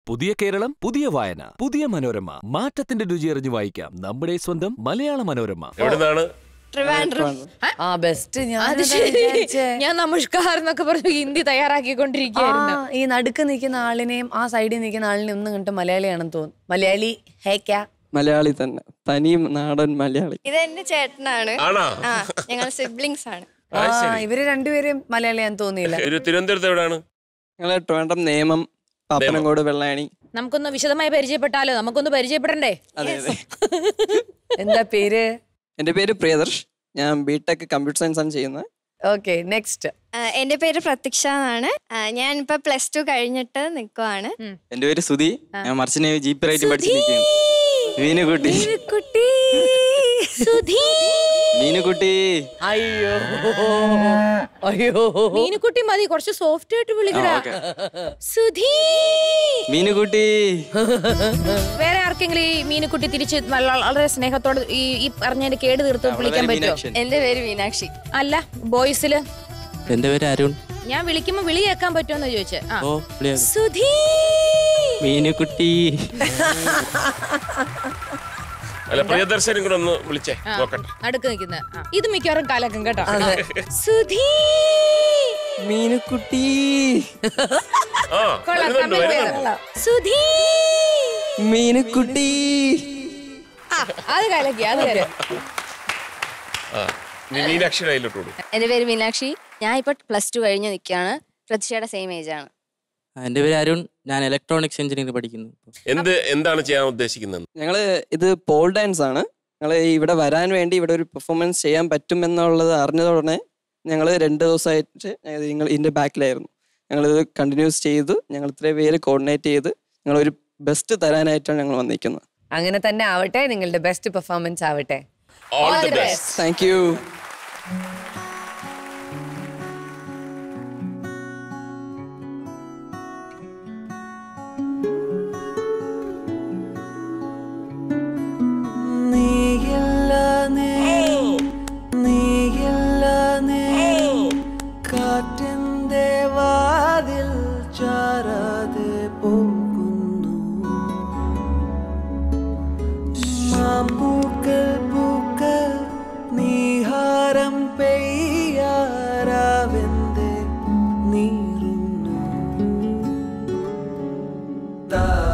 പുതിയ കേരളം പുതിയ വായന പുതിയ മനോരമ മാറ്റത്തിന്റെ രുചി അറിഞ്ഞു വായിക്കാം നമ്മുടെ സ്വന്തം മലയാള മനോരമ എവിടുന്നാണ് ട്രിവാൻഡ്രം ആ ബെസ്റ്റ് ഞാൻ അത് അതാ ശരി വിചാരിച്ചേ. ഞാൻ നമസ്കാർ എന്നൊക്കെ പറഞ്ഞു ഹിന്ദി തയ്യാറാക്കിക്കൊണ്ടിരിക്കുകയായിരുന്നു ആ, ഈ നടുക്ക് നിൽക്കുന്ന ആളിനെയും ആ സൈഡിൽ നിൽക്കുന്ന ആളിനെയും ഒന്നും കണ്ട് മലയാളിയാണെന്ന് തോന്നുന്നു മലയാളി ഹേക്കാ മലയാളി തന്നെ തനി നാടൻ മലയാളി ഇത് എന്റെ ചേട്ടനാണ് ആണോ ആ ഞങ്ങൾ സിബ്ലിങ്സ് ആണ് ആ ഇവര് രണ്ടുപേരും മലയാളിയാന്ന് തോന്നിയില്ല ഒരു തിരുവനന്തപുരത്ത് എവിടെയാണ് ഞങ്ങൾ ട്രിവാൻഡ്രം നേമം പാപ്പനംകോട് വെള്ളായണി നമുക്കൊന്ന് വിശദമായി പരിചയപ്പെട്ടാലോ നമുക്കൊന്ന് പരിചയപ്പെടണ്ടേ അതെ അതെ എന്താ പേര് എൻ്റെ പേര് പ്രിയദർശ് ഞാൻ ബിടെക് കമ്പ്യൂട്ടർ സയൻസ് ആണ് ചെയ്യുന്നത് ഓക്കെ നെക്സ്റ്റ് എൻ്റെ പേര് പ്രതീക്ഷ എന്നാണ് ഞാൻ ഇപ്പൊ പ്ലസ് ടു കഴിഞ്ഞിട്ട് നിൽക്കുവാണ് എൻ്റെ പേര് സുധി ഞാൻ മർച്ചന്റ് നേവി ജീപ്പ് റൈറ്റ് പഠിച്ചിരിക്കുകയാണ് മീനുകുട്ടി കുട്ടി മീനുകുട്ടി അയ്യോ അയ്യോ മീനുക്കുട്ടി മതി കുറച്ച് സോഫ്റ്റ് ആയിട്ട് വിളിക്കടാ ഓക്കെ സുധീ മീനുകുട്ടി വേറെ ആർക്കെങ്കിലും ഈ മീനുക്കുട്ടി തിരിച്ച് നല്ല- വളരെ സ്നേഹത്തോടെ ഈ ഈ പറഞ്ഞതിന്റെ കേട് തീർത്ത് വിളിക്കാൻ പറ്റുമോ മീനാക്ഷി എൻ്റെ പേര് മീനാക്ഷി അല്ല ബോയ്സില് എന്റെ പേര് അരുൺ ഞാൻ വിളിക്കുമ്പോ വിളി കേൾക്കാൻ പറ്റുമെന്ന് ചോദിച്ചേ ആ. ഓ വിളിയാ- സുധീ മീനുകുട്ടി അല്ല പ്രിയദർശനും കൂടെ ഒന്ന് വിളിച്ചേ ആ, നോക്കട്ടെ നടുക്ക് നിൽക്കുന്ന ഇത് മിക്കവാറും കലക്കും കേട്ടോ സുധീ മീനുകുട്ടി ആ കൊള്ളാം വരുന്നുണ്ട് തമിഴ് പേര്. വരുന്നുണ്ട് സുധീ മീനുകുട്ടി ആ അത് കലക്കി അത് കലക്കി ആ നീ മീനാക്ഷിയുടെ കയ്യിലോട്ട് കൊടുക്കും എൻ്റെ പേര് മീനാക്ഷി ഞാൻ ഇപ്പൊ പ്ലസ് ടു കഴിഞ്ഞ് നിൽക്കുകയാണ് പ്രതീക്ഷയുടെ സെയിം ഏജ് ആണ് ആ, എന്റെ പേര് അരുൺ ഞാൻ ഇലക്ട്രോണിക്സ് എഞ്ചിനീയറിംഗ് പഠിക്കുന്നു എന്ത് എന്താണ് ചെയ്യാൻ ഉദ്ദേശിക്കുന്നത് ഞങ്ങൾ ഇത് പോൾ ഡാൻസ് ആണ് ഞങ്ങൾ ഇവിടെ വരാൻ വേണ്ടി ഇവിടെ ഒരു പെർഫോമൻസ് ചെയ്യാൻ പറ്റും എന്നുള്ളത് അറിഞ്ഞതോടെ ഞങ്ങൾ രണ്ട് ദിവസമായിട്ട് നിങ്ങൾ ഇതിൻ്റെ ബാക്കിലായിരുന്നു ഞങ്ങളിത് കണ്ടിന്യൂസ് ചെയ്തു ഞങ്ങൾ ഇത്രയും പേര് കോർഡിനേറ്റ് ചെയ്ത് ഞങ്ങൾ ഒരു ബെസ്റ്റ് തരാനായിട്ടാണ് ഞങ്ങൾ വന്നിരിക്കുന്നത് അങ്ങനെ തന്നെ ആവട്ടെ നിങ്ങളുടെ ബെസ്റ്റ് പെർഫോമൻസ് ആവട്ടെ all the best thank you കാറ്റിന്റെ വാതിൽ ചാരാതെ പോകുന്നു മാമ്പൂക്കൾ പൂക്കൾ നീഹാരം പെയ്യാരാവെന്തേ നീറുന്നു താ